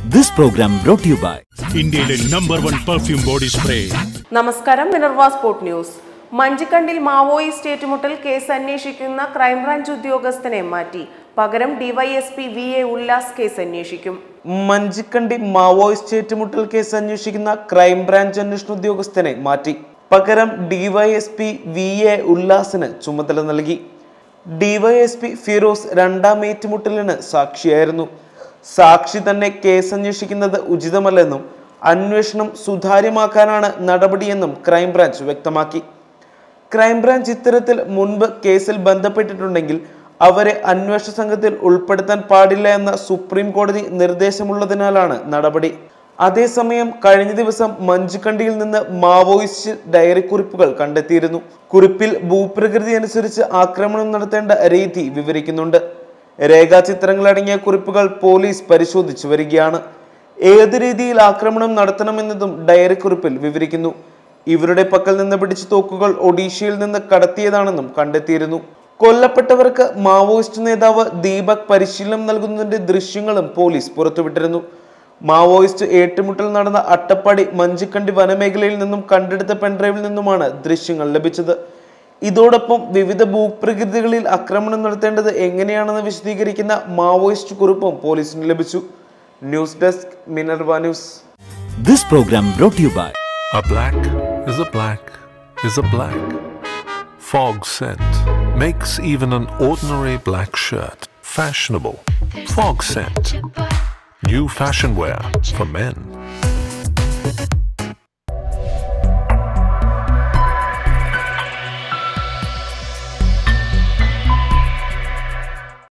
This program brought to you by ഇന്ത്യയിലെ number one perfume body spray നമസ്കാരം Minerva sport news മഞ്ചിക്കണ്ടിൽ Maoist ഏറ്റുമുട്ടൽ case അന്വേഷിക്കുന്ന crime branch ഉദ്യോഗസ്ഥനെ മാറ്റി പകരം DYSP V A Ullas case അന്വേഷിക്കും മഞ്ചിക്കണ്ടി മാവോയിസ്റ്റ് ഏറ്റുമുട്ടൽ കേസ് അന്വേഷിക്കുന്ന ക്രൈംബ്രാഞ്ച് അന്വേഷണ ഉദ്യോഗസ്ഥനെ മാറ്റി പകരം ഡിവൈഎസ്പി വി എ ഉല്ലാസിന് ചുമതല നൽകി ഡിവൈഎസ്പി ഫിറോസ് രണ്ടാം ഏറ്റുമുട്ടലിന് സാക്ഷിയായിരുന്നു സാക്ഷി തന്നെ കേസ് അന്വേഷിക്കുന്നത് ഉചിതമല്ലെന്നും അന്വേഷണം സുതാര്യമാക്കാനാണ് നടപടിയെന്നും ക്രൈംബ്രാഞ്ച് വ്യക്തമാക്കി ക്രൈംബ്രാഞ്ച് ഇത്തരത്തിൽ മുൻപ് കേസിൽ ബന്ധപ്പെട്ടിട്ടുണ്ടെങ്കിൽ അവരെ അന്വേഷണ സംഘത്തിൽ ഉൾപ്പെടുത്താൻ പാടില്ല എന്ന സുപ്രീം കോടതി നിർദ്ദേശമുള്ളതിനാലാണ് നടപടി അതേസമയം കഴിഞ്ഞ ദിവസം മഞ്ചുകണ്ടിയിൽ നിന്ന് മാവോയിസ്റ്റ് ഡയറി കുറിപ്പുകൾ കണ്ടെത്തിയിരുന്നു കുറിപ്പിൽ ഭൂപ്രകൃതി അനുസരിച്ച് ആക്രമണം നടത്തേണ്ട രീതി വിവരിക്കുന്നുണ്ട് രേഖാചിത്രങ്ങളടങ്ങിയ കുറിപ്പുകൾ പോലീസ് പരിശോധിച്ചു വരികയാണ് ഏത് രീതിയിൽ ആക്രമണം നടത്തണമെന്നതും ഡയറി കുറിപ്പിൽ വിവരിക്കുന്നു ഇവരുടെ പക്കൽ നിന്ന് പിടിച്ച തോക്കുകൾ ഒഡീഷയിൽ നിന്ന് കടത്തിയതാണെന്നും കണ്ടെത്തിയിരുന്നു കൊല്ലപ്പെട്ടവർക്ക് മാവോയിസ്റ്റ് നേതാവ് ദീപക് പരിശീലനം നൽകുന്നതിന്റെ ദൃശ്യങ്ങളും പോലീസ് പുറത്തുവിട്ടിരുന്നു മാവോയിസ്റ്റ് ഏറ്റുമുട്ടൽ നടന്ന അട്ടപ്പാടി മഞ്ചിക്കണ്ടി വനമേഖലയിൽ നിന്നും കണ്ടെടുത്ത പെൻഡ്രൈവിൽ നിന്നുമാണ് ദൃശ്യങ്ങൾ ലഭിച്ചത് ഇതോടൊപ്പം വിവിധ ഭൂപ്രകൃതികളിൽ ആക്രമണം നടത്തേണ്ടത് എങ്ങനെയാണെന്ന് വിശദീകരിക്കുന്ന മാവോയിസ്റ്റ് കുറിപ്പും പോലീസിന് ലഭിച്ചു news desk Minerva news This program brought to you by A black is a black is a black. Fog scent makes even an ordinary black shirt fashionable. Fog scent. New fashion wear for men.